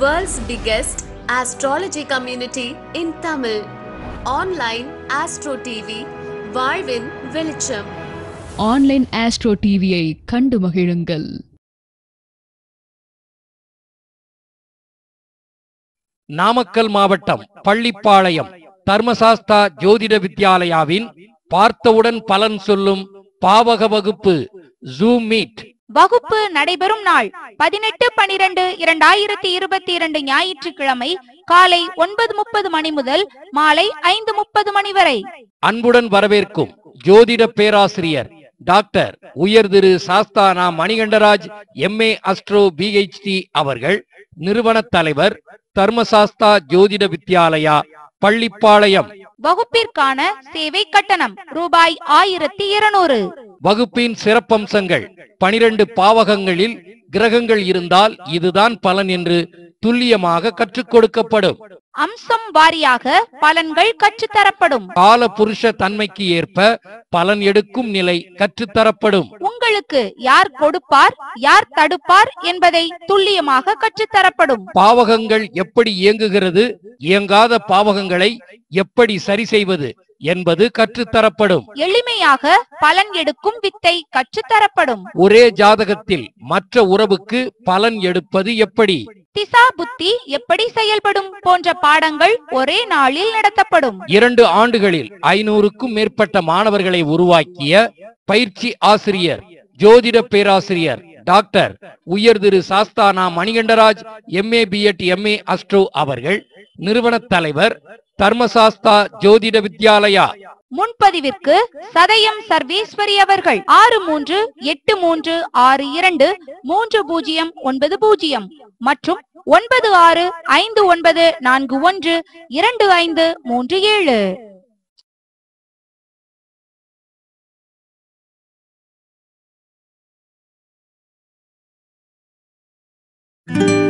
World's biggest astrology community in Tamil. Online Astro TV, வாழ்வின் வெளிச்சம் online astro டிவியை கண்டு மகிழுங்கள் நாமக்கல் மாவட்டம் பள்ளிப்பாளையம் தர்மசாஸ்தா ஜோதிட வித்யாலயாவின் பார்த்தவுடன் பலன் சொல்லும் பாவக வகுப்பு ஜூம் மீட் வகுப்பு நடைபெறும் நாள் பதினெட்டு பனிரெண்டு இரண்டாயிரத்தி இருபத்தி இரண்டு ஞாயிற்றுக்கிழமை காலை ஒன்பது முப்பது மணி முதல் மாலை ஐந்து முப்பது மணி வரை அன்புடன் வரவேற்கும் ஜோதிட பேராசிரியர் டாக்டர் உயர் திரு சாஸ்தானா மணிகண்டராஜ் எம்ஏ அஸ்ட்ரோ பிஹெச்டி அவர்கள் நிறுவன தலைவர் தர்மசாஸ்தா ஜோதிட வித்யாலயா பள்ளிப்பாளையம் வகுப்பிற்கான சேவை கட்டணம் ரூபாய் ஆயிரத்தி இருநூறு வகுப்பின் சிறப்பம்சங்கள் பனிரெண்டு பாவகங்களில் கிரகங்கள் இருந்தால் இதுதான் பலன் என்று துல்லியமாக கற்றுக் கொடுக்கப்படும் அம்சம் வாரியாக பலன்கள் கற்றுத்தரப்படும் கால புருஷ தன்மைக்கு ஏற்ப பலன் எடுக்கும் நிலை கற்றுத்தரப்படும் உங்களுக்கு யார் கொடுப்பார் யார் தடுப்பார் என்பதை துல்லியமாக கற்றுத்தரப்படும் பாவகங்கள் எப்படி இயங்குகிறது இயங்காத பாவகங்களை எப்படி சரி செய்வது என்பது கற்றுத்தரப்படும் எளிமையாக பலன் எடுக்கும் வித்தை கற்றுத்தரப்படும் ஒரே ஜாதகத்தில் மற்ற உறவுக்கு பலன் எடுப்பது எப்படி திசா புத்தி எப்படி செயல்படும் போன்ற பாடங்கள் ஒரே நாளில் நடத்தப்படும் இரண்டு ஆண்டுகளில் ஐநூறுக்கும் மேற்பட்ட மாணவர்களை உருவாக்கிய பயிற்சி ஆசிரியர் ஜோதிட பேராசிரியர் டாக்டர் உயர் திரு சாஸ்தானா Manikandaraj M A B Ed M A astro அவர்கள் நிறுவன தலைவர் தர்மசாஸ்தா ஜோதிட வித்யாலயா முன்பதிவிற்கு சதயம் சர்வேஸ்வரி அவர்கள் ஆறு மூன்று எட்டு மூன்று ஆறு இரண்டு மூன்று பூஜ்ஜியம் ஒன்பது பூஜ்ஜியம் மற்றும் ஒன்பது ஆறு ஐந்து ஒன்பது நான்கு ஒன்று இரண்டு ஐந்து மூன்று ஏழு thank you